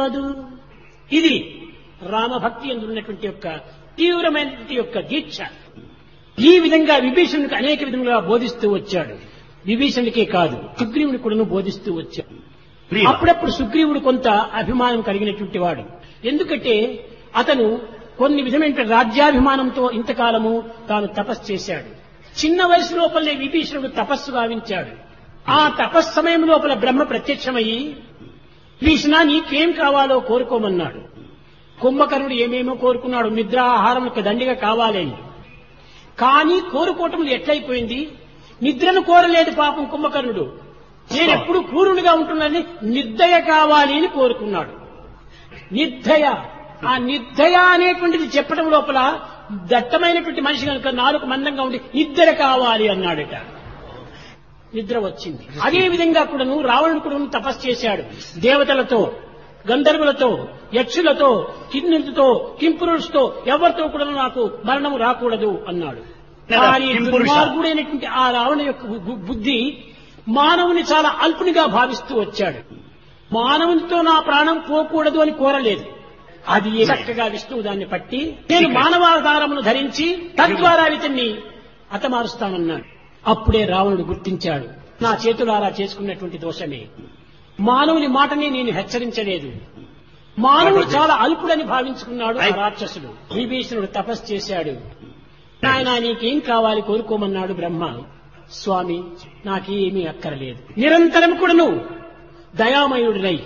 కాదు ఇది రామభక్తి అందున్నటువంటి యొక్క తీవ్రమైనటువంటి యొక్క దీక్ష ఈ విధంగా విభీషణుడికి అనేక విధములుగా బోధిస్తూ వచ్చాడు విభీషణుడికే కాదు సుగ్రీవుని కూడా బోధిస్తూ వచ్చాడు అప్పుడప్పుడు సుగ్రీవుడు కొంత అభిమానం కలిగినటువంటి వాడు ఎందుకంటే అతను కొన్ని విధమైన రాజ్యాభిమానంతో ఇంతకాలము తాను తపస్సు చేశాడు చిన్న వయసు లోపలనే విభీషణుడు తపస్సు గావించాడు ఆ తపస్సు సమయం లోపల బ్రహ్మ ప్రత్యక్షమయ్యి విభీషణ నీకేం కావాలో కోరుకోమన్నాడు కుంభకర్ణుడు ఏమేమో కోరుకున్నాడు నిద్ర ఆహారం యొక్క దండిగా కావాలని కానీ కోరుకోవటం ఎట్లయిపోయింది నిద్రను కోరలేదు పాపం కుంభకర్ణుడు నేను ఎప్పుడు పూర్ణుడిగా ఉంటున్నానని నిర్దయ కావాలి అని కోరుకున్నాడు నిర్దయ ఆ నిర్దయ అనేటువంటిది చెప్పడం లోపల దట్టమైనటువంటి మనిషి కనుక నాలుగు మందంగా ఉండి నిద్ర కావాలి అన్నాడట నిద్ర వచ్చింది అదే విధంగా కూడాను రావణుడు కూడా తపస్సు చేశాడు దేవతలతో గంధర్వులతో యక్షులతో కిన్నెలతో కింపురుషుతో ఎవరితో కూడా నాకు మరణము రాకూడదు అన్నాడు కానీ దుర్మార్గుడైనటువంటి ఆ రావణ యొక్క బు- బుద్ధి మానవుని చాలా అల్పునిగా భావిస్తూ వచ్చాడు మానవునితో నా ప్రాణం పోకూడదు అని కోరలేదు అది చక్కగా విష్ణువు దాన్ని పట్టి నేను మానవాధారమును ధరించి తద్వారా ఇతన్ని హతమారుస్తానన్నాడు అప్పుడే రావణుడు గుర్తించాడు నా చేతులారా చేసుకున్నటువంటి దోషమే మానవుని మాటని నేను హెచ్చరించలేదు మానవుడు చాలా అల్పుడని భావించుకున్నాడు ఆ రాక్షసుడు విభీషణుడు తపస్సు చేశాడు నాయన నీకేం కావాలి కోరుకోమన్నాడు బ్రహ్మ స్వామి నాకేమీ అక్కరలేదు నిరంతరం కూడాను దయామయుడినై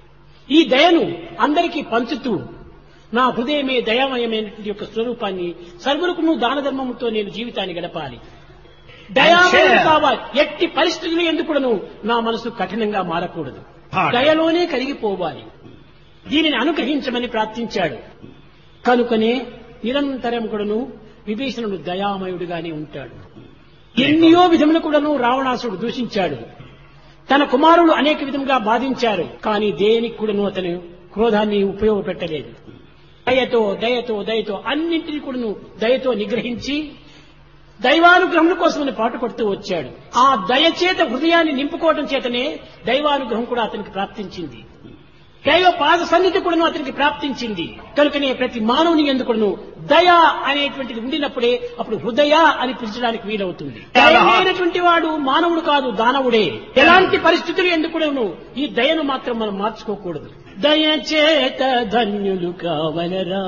ఈ దయను అందరికీ పంచుతూ నా హృదయమే దయామయమైనటువంటి యొక్క స్వరూపాన్ని సర్వులకు నువ్వు దాన ధర్మముతో నేను జీవితాన్ని గడపాలి దయామయుడు కావాలి ఎట్టి పరిస్థితులు ఎందుకును నా మనసు కఠినంగా మారకూడదు దయలోనే కరిగిపోవాలి దీనిని అనుగ్రహించమని ప్రార్థించాడు కనుకనే నిరంతరం కూడాను విభీషణుడు దయామయుడుగానే ఉంటాడు ఎన్నో విధములు కూడాను రావణాసుడు దూషించాడు తన కుమారులు అనేక విధంగా బాధించారు కానీ దేనికి కూడాను అతను క్రోధాన్ని ఉపయోగపెట్టలేదు దయతో దయతో దయతో అన్నింటినీ కూడాను దయతో నిగ్రహించి దైవానుగ్రహం కోసమని పాటుపడుతూ వచ్చాడు ఆ దయచేత హృదయాన్ని నింపుకోవడం చేతనే దైవానుగ్రహం కూడా అతనికి ప్రాప్తించింది దైవ పాద సన్నిధి కూడాను అతనికి ప్రాప్తించింది కనుకనే ప్రతి మానవుని ఎందుకును దయ అనేటువంటిది ఉండినప్పుడే అప్పుడు హృదయ అని పిలిచడానికి వీలవుతుంది దయమైనటువంటి వాడు మానవుడు కాదు దానవుడే ఎలాంటి పరిస్థితులు ఎందుకును ఈ దయను మాత్రం మనం మార్చుకోకూడదు దయచేత ధన్యులు కావలరా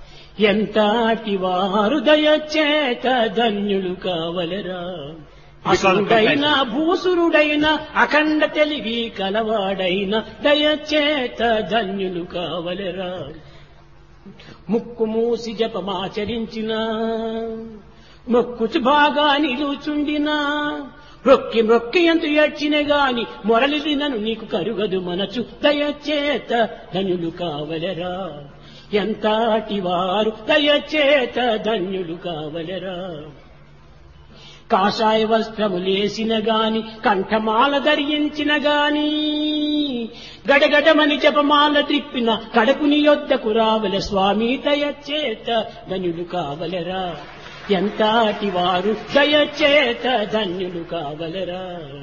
ఎంతటి వారు దయచేత ధన్యులు కావలరా అసురుడైన భూసురుడైన అఖండ తెలివి కలవాడైన దయచేత ధన్యులు కావలరా ముక్కు మూసి జపమాచరించిన మొక్కుచు బాగా నిలుచుండినా రొక్కి మొక్కి ఎంత ఏడ్చిన గాని మొరలినను నీకు కరుగదు మనచు దయచేత ధన్యులు కావలరా ఎంతటి వారు దయచేత ధన్యులు కావలరా కాషాయ వస్త్రములేసిన గాని కంఠమాల ధరించిన గాని గడగడమని జపమాల త్రిప్పిన కడకుని యొద్దకు రావల స్వామి దయచేత ధన్యులు కావలరా ఎంతటి వారు దయచేత ధన్యులు కావలరా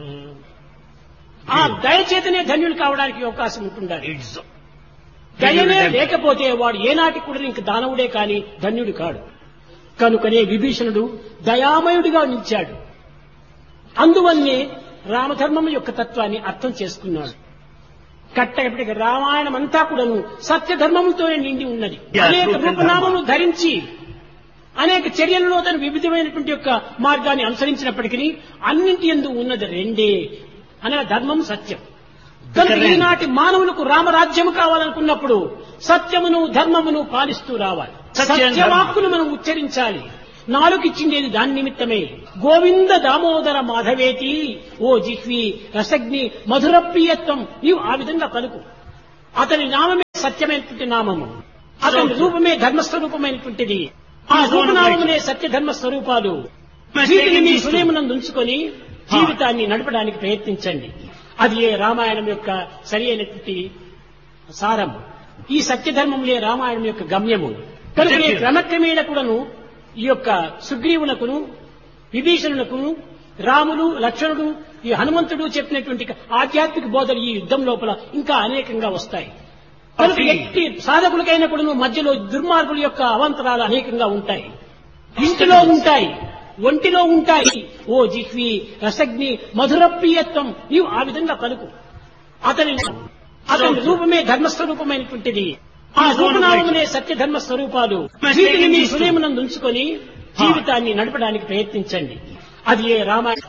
ఆ దయచేతనే ధన్యులు కావడానికి అవకాశం ఉంటుండాలి దయనే లేకపోతే వాడు ఏనాటికి కూడా ఇంక దానవుడే కాని ధన్యుడు కాడు కనుకనే విభీషణుడు దయామయుడిగా నిలిచాడు అందువల్లే రామధర్మం యొక్క తత్వాన్ని అర్థం చేసుకున్నాడు కట్టగప్పటికి రామాయణం అంతా కూడాను సత్యధర్మముతోనే నిండి ఉన్నది అనేక రూపనామములు ధరించి అనేక చర్యలలో తను వివిధమైనటువంటి యొక్క మార్గాన్ని అనుసరించినప్పటికీ అన్నింటి ఎందు ఉన్నది రెండే అనే ధర్మం సత్యం కనుక ఈనాటి మానవులకు రామరాజ్యము కావాలనుకున్నప్పుడు సత్యమును ధర్మమును పాలిస్తూ రావాలి సత్యవాక్కును మనం ఉచ్చరించాలి నాలుగిచ్చిండేది దాని నిమిత్తమే గోవింద దామోదర మాధవేతి ఓ జిహ్వి రసగ్ని మధుర ప్రియత్వం నీవు ఆ విధంగా పలుకు అతని నామమే సత్యమైనటువంటి నామము అతని రూపమే ధర్మస్వరూపమైనటువంటిది ఆ రూపనామమునే సత్యధర్మ స్వరూపాలు వీటిని మీ హృదయమునందు ఉంచుకొని జీవితాన్ని నడపడానికి ప్రయత్నించండి అది ఏ రామాయణం యొక్క సరి అయినటువంటి సారం ఈ సత్యధర్మములే రామాయణం యొక్క గమ్యము కనుక ఈ క్రమక్రమేణ కూడాను ఈ యొక్క సుగ్రీవునకును విభీషణునకును రాములు లక్ష్మణుడు ఈ హనుమంతుడు చెప్పినటువంటి ఆధ్యాత్మిక బోధలు ఈ యుద్ధం లోపల ఇంకా అనేకంగా వస్తాయి కనుక ఎట్టి సాధకులకైనా కూడా మధ్యలో దుర్మార్గుల యొక్క అవంతరాలు అనేకంగా ఉంటాయి ఇంటిలో ఉంటాయి ఒంటిలో ఉంటాయి ఓ జిహ్వి రసగ్ని మధుర ప్రియత్వం నీవు ఆ విధంగా పలుకు అతని అతని రూపమే ధర్మస్వరూపమైనటువంటిది ఆ రూపనామమునే సత్య ధర్మ స్వరూపాలు వీటిని మీ హృదయమునందు ఉంచుకొని జీవితాన్ని నడపడానికి ప్రయత్నించండి అది ఏ రామాయణ